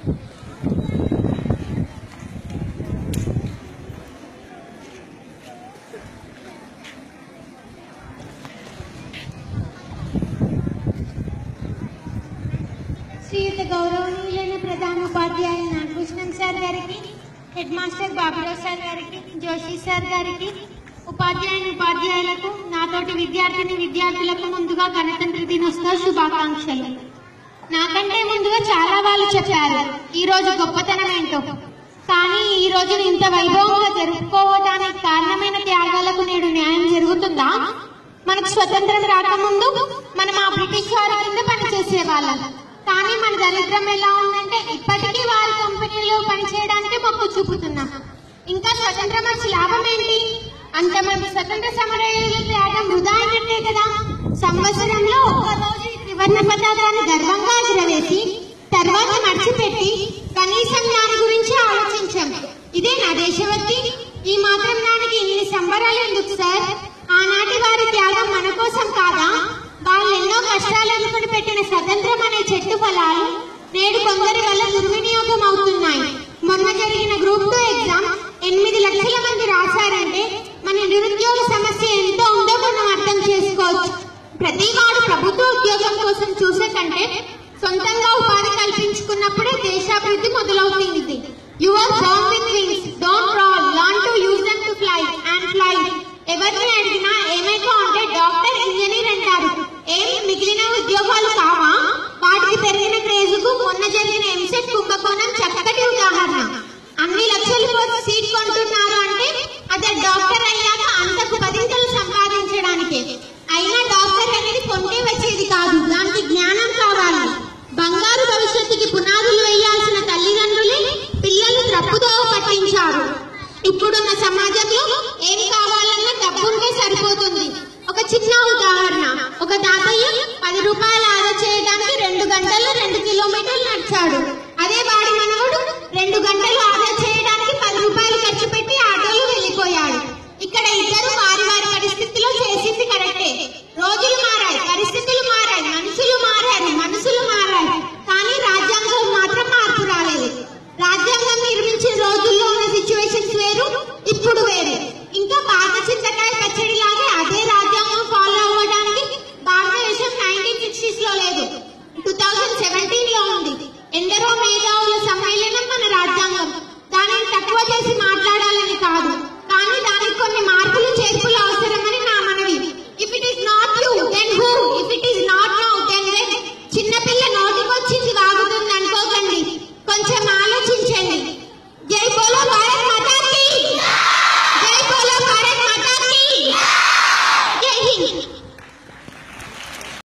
శ్రీయుత గౌరవనీయులైన ప్రధాన ఉపాధ్యాయులు నాగభూషణం సార్ గారికి హెడ్ మాస్టర్ బాబురావు సార్ గారికి జోషి సార్ గారికి ఉపాధ్యాయుని ఉపాధ్యాయులకు నాతోటి విద్యార్థిని విద్యార్థులకు ముందుగా గణతంత్ర దినోత్సవ శుభాకాంక్షలు నాకంటే ముందుగా చాలా వాళ్ళు చెప్పారు ఈ రోజు గొప్పతనం ఏంటో కానీ ఈ రోజు ఇంత వైభవంగా జరుపుకోవడానికి కారణమైన త్యాగాలకు నేడు న్యాయం జరుగుతుందా మనకు స్వతంత్రం రాకముందు మనం ఆ బ్రిటిష్ వారి కింద పనిచేసే వాళ్ళం కానీ మన దరిద్రం ఎలా ఉందంటే ఇప్పటికీ వారి కంపెనీలో పనిచేయడానికి మొక్కు చూపుతున్నాం ఇంకా స్వతంత్రం వచ్చి లాభం ఏంటి అంతమంది స్వతంత్ర సమరయోధుల త్యాగం వృధా అయినట్టే కదా సంవత్సరంలో ఒక్క రోజు ఈ త్రివర్ణ పతాకాన్ని గర్వంగా ఎగురవేసి తర్వాత మర్చిపెట్టి కనీసం దాని గురించి ఆలోచించాం ఇదే నా దేశభక్తి ఈ మాత్రం దానికి ఇన్ని సంబరాలు ఎందుకు సార్ ఆనాటి వారి త్యాగం మన కోసం కాదా వాళ్ళు ఎన్నో కష్టాలు ఎదుర్కొని పెట్టిన స్వతంత్రం అనే చెట్టు ఫలాలు నేడు కొందరి వల్ల దుర్వినియోగం అవుతున్నాయి మొన్న జరిగిన గ్రూప్ టూ ఎగ్జామ్ ఎనిమిది లక్షల మంది రాశారంటే మన నిరుద్యోగ సమస్య ఎంతో ఉందో మనం అర్థం చేసుకోవచ్చు ప్రతి వాడు ప్రభుత్వ ఉద్యోగం కోసం చూసే కంటే సొంతంగా ఉపాధి